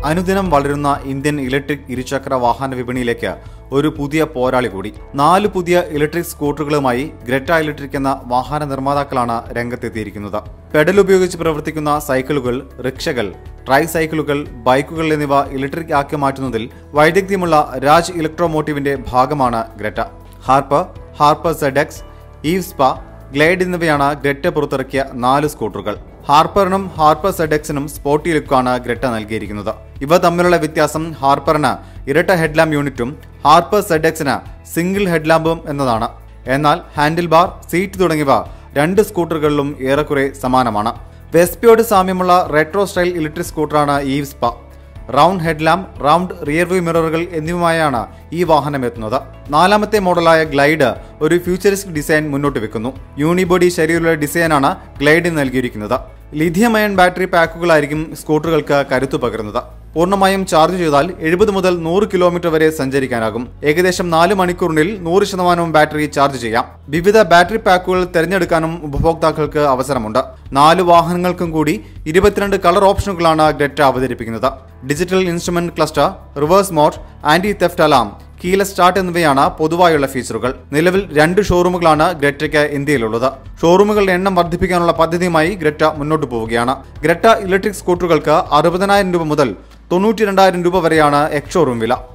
അനുദിനം വളരുന്ന Indian electric ഇരുചക്ര വാഹന വിപണിയിലേക്ക് ഒരു പുതിയ പോരാളി കൂടി നാല് പുതിയ ഇലക്ട്രിക് സ്കൂട്ടറുകളുമായി ഗ്രറ്റ ഇലക്ട്രിക് എന്ന വാഹന നിർമ്മാതാക്കളാണ് രംഗത്തെത്തിയിരിക്കുന്നത് പെഡൽ ഉപയോഗിച്ച് പ്രവർത്തിക്കുന്ന സൈക്കിളുകൾ റിക്ഷകൾ ട്രൈ സൈക്കിളുകൾ ബൈക്കുകൾ എന്നിവ ഇലക്ട്രിക് ആക്കി മാറ്റുന്നതിൽ വൈദഗ്ധ്യമുള്ള രാജ് ഇലക്ട്രോമോട്ടീവിന്റെ ഭാഗമാണ് Greta Harper Harper ZX Evespa Glide എന്നിവയാണ് ഗ്രറ്റ പുറത്തിറക്കിയ നാല് സ്കൂട്ടറുകൾ ഹാർപ്പറിനും ഹാർപ്പർ സെഡെക്സിനും സ്പോർട്ടി ലുക്കാണ് ഗ്രറ്റ നൽകിയിരിക്കുന്നത് ഇവ തമ്മിലുള്ള വ്യത്യാസം ഹാർപ്പറിന് ഇരട്ട ഹെഡ്ലാമ്പ് യൂണിറ്റും ഹാർപ്പർ സെഡെക്സിന് സിംഗിൾ ഹെഡ്ലാമ്പും എന്നതാണ് എന്നാൽ ഹാൻഡിൽ ബാർ സീറ്റ് തുടങ്ങിയവ രണ്ട് സ്കൂട്ടറുകളിലും ഏറെക്കുറെ സമാനമാണ് വെസ്പിയോട് സാമ്യമുള്ള റെട്രോ സ്റ്റൈൽ ഇലക്ട്രിക് സ്കൂട്ടറാണ് Evespa round headlamp round rearview മിററുകൾ എന്നിവയുമായാണ് ഈ വാഹനം എത്തുന്നത് നാലാമത്തെ മോഡലായ ഗ്ലൈഡ് ഒരു ഫ്യൂച്ചറിസ്റ്റിക് ഡിസൈൻ മുന്നോട്ട് വെക്കുന്നു യൂണിബോഡി ശരീരമുള്ള ഡിസൈനാണ് ഗ്ലൈഡിന് നൽകിയിരിക്കുന്നത് ലിഥിയം അയൺ ബാറ്ററി പാക്കുകളായിരിക്കും സ്കൂട്ടറുകൾക്ക് കരുത്തു പകരുന്നത് പൂർണ്ണമായും ചാർജ് ചെയ്താൽ എഴുപത് മുതൽ നൂറ് കിലോമീറ്റർ വരെ സഞ്ചരിക്കാനാകും ഏകദേശം നാല് മണിക്കൂറിനുള്ളിൽ നൂറ് ശതമാനവും ബാറ്ററി ചാർജ് ചെയ്യാം വിവിധ ബാറ്ററി പാക്കുകൾ തിരഞ്ഞെടുക്കാനും ഉപഭോക്താക്കൾക്ക് അവസരമുണ്ട് നാല് വാഹനങ്ങൾക്കും കൂടി ഇരുപത്തിരണ്ട് കളർ ഓപ്ഷനുകളാണ് ഗ്രറ്റ അവതരിപ്പിക്കുന്നത് digital instrument cluster reverse mode anti theft alarm keyless start എന്നിവയാണ് പൊതുവായുള്ള ഫീച്ചറുകൾ നിലവിൽ രണ്ട് ഷോറൂമുകളാണ് ഗ്രറ്റയ്ക്ക് ഇന്ത്യയിലുള്ളത് ഷോറൂമുകളുടെ എണ്ണം വർദ്ധിപ്പിക്കാനുള്ള പദ്ധതിയുമായി ഗ്രറ്റ മുന്നോട്ട് പോവുകയാണ് ഗ്രറ്റ ഇലക്ട്രിക് സ്കൂട്ടറുകൾക്ക് അറുപതിനായിരം രൂപ മുതൽ തൊണ്ണൂറ്റി രണ്ടായിരം രൂപ വരെയാണ് എക്സ് ഷോറൂം വില